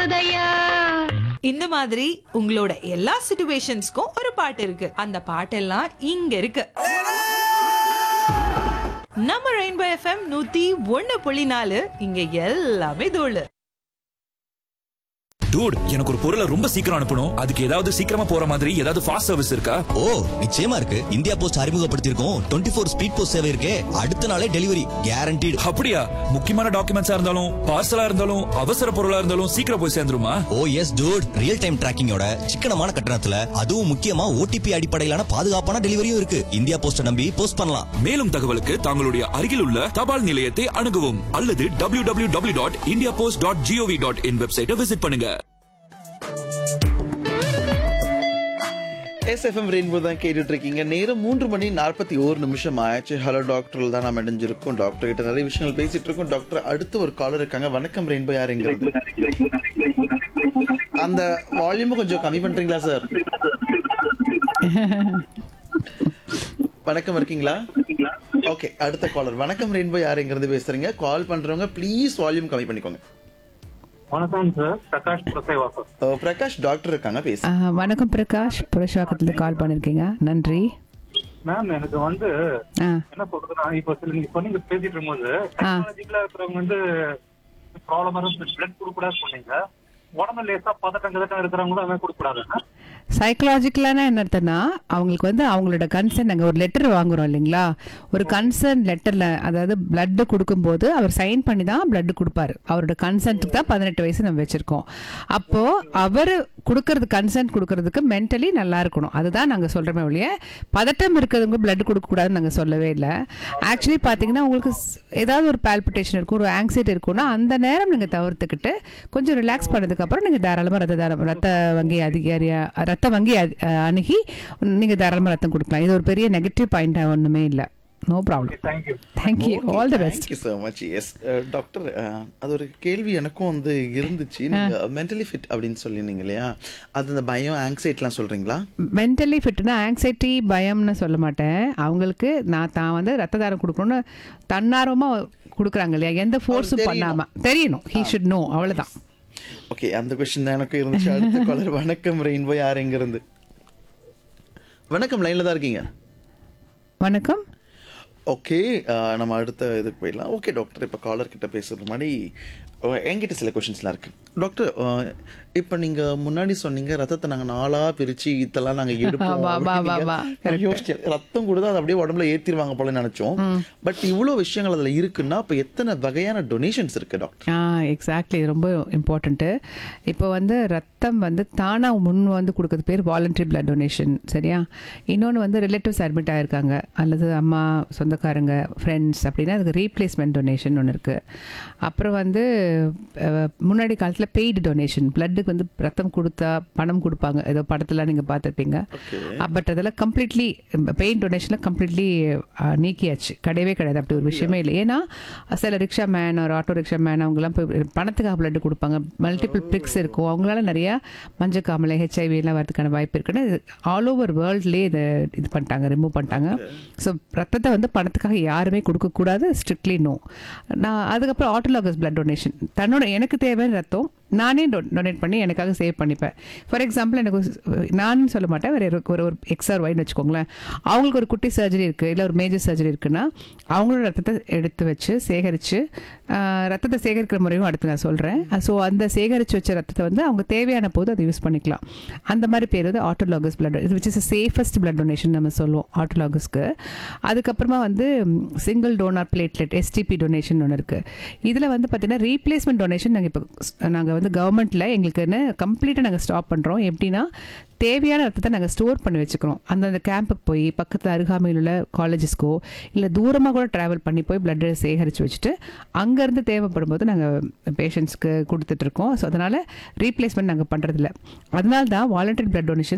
போதையா இந்த மாதிரி உங்களோட எல்லா சிச்சுவேஷன்ஸ்க்கும் ஒரு பாட்டு இருக்கு அந்த பாட்டெல்லாம் இங்க இருக்கு நம்ம ரெயின்போ எஃப்எம் நூத்தி ஒண்ணு புள்ளி நாலு இங்க எல்லாமே தோழு டூட் எனக்கு ஒரு பொருளை ரொம்ப சீக்கிரம் அனுப்பணும் அதுக்கு ஏதாவது சீக்கிரமா போற மாதிரி ஏதாவது ஃபாஸ்ட் சர்வீஸ் இருக்கா ஓ நிச்சயமா இருக்கு இந்தியா போஸ்ட் அறிமுகப்படுத்தியிருக்கோம் டுவெண்ட்டி ஃபோர் ஸ்பீட் போஸ்ட் சேவை இருக்கே அடுத்த நாளே டெலிவரி கேரண்டீடு அப்படியா முக்கியமான டாக்குமெண்ட்ஸா இருந்தாலும் பார்சலா இருந்தாலும் அவசர பொருளா இருந்தாலும் சீக்கிரம் போய் சேர்ந்துருமா oh yes dude real time டிராக்கிங்கோட சிக்கனமான கட்டணத்துல அதுவும் முக்கியமா ஓடிபி அடிப்படையிலான பாதுகாப்பான டெலிவரியும் இருக்கு இந்தியா போஸ்ட நம்பி போஸ்ட் பண்ணலாம் மேலும் தகவலுக்கு தங்களுடைய அருகில் உள்ள தபால் நிலையத்தை அணுகவும் அல்லது W W W dot India post dot GOV dot IN வெப்சைட்டை விசிட் பண்ணுங்க எஸ்எஃப்எம் ரெயின்போ தான் கேட்டுட்டு இருக்கீங்க நேரம் மூன்று மணி நாற்பத்தி ஓரு நிமிஷம் ஆயிடுச்சு ஹலோ டாக்டர் தான் நம்ம இணைஞ்சிருக்கோம் டாக்டர் கிட்ட நிறைய விஷயங்கள் பேசிட்டு இருக்கோம் டாக்டர் அடுத்து ஒரு காலர் இருக்காங்க வணக்கம் ரெயின்போ யாருங்கிறது அந்த வால்யூம் கொஞ்சம் கம்மி பண்றீங்களா சார் வணக்கம் இருக்கீங்களா ஓகே அடுத்த காலர் வணக்கம் ரெயின்போ யாருங்கிறது பேசுறீங்க கால் பண்றவங்க ப்ளீஸ் வால்யூம் கம்மி பண்ணிக்கோங்க வணக்கம் சார் பிரகாஷ் பிரசேவாசர் அஹ் பிரகாஷ் டாக்டர் இருக்காங்க பேசு ஆ, வணக்கம் பிரகாஷ் புரஷாக்கத்துல கால் பண்ணிருக்கீங்க நன்றி மேம் எனக்கு வந்து ஆ என்ன சொல்றதுன்னா இப்போ சில நீங்க சொன்னீங்க பேசிட்டு இருக்கும்போது டெக்னாலஜிக்கலா இருக்கிறவங்க வந்து ப்ராப்ளம் வரும் பிளட் கொடுக்கூடாது சொன்னீங்க உடம்பு லேசா பதட்டம் கிதட்டம் இருக்கிறவங்களும் அவன் கொடுக்கூடாது சைக்கலாஜிக்கலான என்ன அர்த்தம்னா அவங்களுக்கு வந்து அவங்களோட கன்சர்ன் நாங்கள் ஒரு லெட்டர் வாங்குறோம் இல்லைங்களா ஒரு கன்சர்ன் லெட்டரில் அதாவது பிளட்டு கொடுக்கும்போது அவர் சைன் பண்ணி தான் பிளட் கொடுப்பாரு அவரோட கன்சென்ட்டுக்கு தான் பதினெட்டு வயசு நம்ம வச்சுருக்கோம் அப்போது அவர் கொடுக்கறது கன்சென்ட் கொடுக்கறதுக்கு மென்டலி நல்லா இருக்கணும் அதுதான் நாங்கள் சொல்கிறோமே ஒழிய பதட்டம் இருக்கிறவங்க பிளட் கொடுக்கக்கூடாதுன்னு நாங்கள் சொல்லவே இல்லை ஆக்சுவலி பார்த்தீங்கன்னா உங்களுக்கு ஸ்- ஏதாவது ஒரு பால்பிட்டேஷன் இருக்கும் ஒரு ஆங்ஸைட்டி இருக்கும்னா அந்த நேரம் நீங்கள் தவிர்த்துக்கிட்டு கொஞ்சம் ரிலாக்ஸ் பண்ணதுக்கப்புறம் நீங்கள் தாராளமாக ரத்த தாரம் ரத்த வங்கி அதிகாரியா ரத்த வங்கி அதி- அஹ் அணுகி நீங்கள் தாராளமாக ரத்தம் கொடுக்கலாம் இது ஒரு பெரிய நெகட்டிவ் பாயிண்ட் ஒன்றுமே இல்லை no problem thank you thank you all the best thank you so much yes doctor அது ஒரு கேள்வி எனக்கும் வந்து இருந்துச்சு நீங்க மென்டலி ஃபிட் அப்படின்னு சொல்லியிருந்தீங்க இல்லையா அது இந்த பயம் ஆங்ஸைட்லாம் சொல்றீங்களா மென்டலி ஃபிட்னா ஆங்ஸைட்டி பயம்னு சொல்ல மாட்டேன் அவங்களுக்கு நான் தான் வந்து ரத்த தாரம் கொடுக்கணும்னு தன்னார்வமாக கொடுக்குறாங்க இல்லையா எந்த ஃபோர்ஸும் தெரியணும். பண்ணாமல் தெரியணும் ஹீ ஷுட் நோ அவ்வளோதான் ஓகே அந்த கொஸ்டின் தான் எனக்கு இருந்துச்சு அடுத்த காலர் வணக்கம் ரெயின்போ யார் எங்க இருந்து வணக்கம் லைன்ல தான் இருக்கீங்க வணக்கம் ஓகே நம்ம அடுத்த இதுக்கு போயிடலாம் ஓகே டாக்டர் இப்போ காலர் கிட்ட பேசுறது மாதிரி அஹ், என்கிட்ட சில கொஷின்ஸ்லாம் இருக்கு டாக்டர் இப்போ நீங்க முன்னாடி சொன்னீங்க ரத்தத்தை நாங்க நாளா பிரிச்சு இதெல்லாம் நாங்க எடுப்போம் வா, வா, வா, அப்படின்னு வா. நான் யோசிச்சேன் ரத்தம் கொடுத்தா அது அப்படியே உடம்புல ஏத்திடுவாங்க போல நினைச்சோம் பட் இவ்வளோ விஷயங்கள் அதுல இருக்குன்னா அப்போ எத்தனை வகையான டொனேஷன்ஸ் இருக்கு டாக்டர் ஆ எக்ஸாக்ட்லி ரொம்ப இம்பார்ட்டண்ட்டு இப்போ வந்து ரத்தம் வந்து தானாக முன் வந்து கொடுக்கறது பேர் வாலண்டரி பிளட் டொனேஷன் சரியா இன்னொன்று வந்து ரிலேட்டிவ்ஸ் அட்மிட் ஆகிருக்காங்க அல்லது அம்மா சொந்தக்காரங்க ஃப்ரெண்ட்ஸ் அப்படின்னா அதுக்கு ரீப்ளேஸ்மெண்ட் டொனேஷன் ஒன்று இருக்குது அப்புறம் வந்து அஹ், முன்னாடி காலத்தில் பெய்டு டொனேஷன் பிளட்டுக்கு வந்து ரத்தம் கொடுத்தா பணம் கொடுப்பாங்க ஏதோ படத்தில் நீங்கள் பார்த்துருப்பீங்க பட் அதெல்லாம் கம்ப்ளீட்லி பெயின் டொனேஷனில் கம்ப்ளீட்லி நீக்கியாச்சு கிடையவே கிடையாது அப்படி ஒரு விஷயமே இல்லை ஏன்னா சில ரிக்ஷா மேன் ஒரு ஆட்டோ ரிக்ஷா மேன் அவங்கெல்லாம் போய் பணத்துக்காக பிளட் கொடுப்பாங்க மல்டிபிள் பிரிக்ஸ் இருக்கும் அவங்களால நிறையா மஞ்சக்காமலை ஹெச்ஐவி எல்லாம் வரதுக்கான வாய்ப்பு இருக்குன்னு ஆல் ஓவர் வேர்ல்ட்லேயே இதை இது பண்ணிட்டாங்க ரிமூவ் பண்ணிட்டாங்க ஸோ ரத்தத்தை வந்து பணத்துக்காக யாருமே கொடுக்கக்கூடாது ஸ்ட்ரிக்ட்லி நோ நான் அதுக்கப்புறம் ஆட்டோலாகஸ் பிளட் டொனேஷன் தன்னோட எனக்கு தேவையான ரத்தம் நானே டொனேட் பண்ணி எனக்காக சேவ் பண்ணிப்பேன் ஃபார் எக்ஸாம்பிள் எனக்கு ஒரு- நான் சொல்ல மாட்டேன் வேறு ஒரு ஒரு எக்ஸ்ஆர் ஒய்னு வச்சுக்கோங்களேன் அவங்களுக்கு ஒரு குட்டி சர்ஜரி இருக்குது இல்லை ஒரு மேஜர் சர்ஜரி இருக்குன்னா அவங்களோட ரத்தத்தை எடுத்து வச்சு சேகரித்து ரத்தத்தை சேகரிக்கிற முறையும் அடுத்து நான் சொல்கிறேன் ஸோ அந்த சேகரித்து வச்ச ரத்தத்தை வந்து அவங்க தேவையான போது அதை யூஸ் பண்ணிக்கலாம் அந்த மாதிரி பேர் வந்து ஆட்டோலாகஸ் பிளட் இது which is safest blood donation நம்ம சொல்லுவோம் ஆட்டோலாகஸ்க்கு அதுக்கப்புறமா வந்து single donor platelet SDP donation ஒன்று இருக்குது இதில் வந்து பார்த்தீங்கன்னா ரீப்ளேஸ்மெண்ட் டொனேஷன் நாங்கள் இப்போ நாங்கள் வந்து கவர்மெண்ட்டில் எங்களுக்குன்னு கம்ப்ளீட்டாக நாங்கள் ஸ்டாப் பண்ணுறோம் எப்படின்னா தேவையான ரத்தத்தை நாங்கள் ஸ்டோர் பண்ணி வச்சுக்கிறோம் அந்தந்த கேம்புக்கு போய் பக்கத்தில் அருகாமையில் உள்ள காலேஜஸ்க்கோ இல்லை தூரமாக கூட ட்ராவல் பண்ணி போய் பிளட்டை சேகரித்து வச்சுட்டு அங்கேருந்து தேவைப்படும் போது நாங்கள் பேஷண்ட்ஸ்க்கு கொடுத்துட்ருக்கோம் ஸோ அதனால் ரீப்ளேஸ்மெண்ட் நாங்கள் பண்ணுறதில்ல அதனால தான் வாலண்டரி பிளட் டொனேஷன்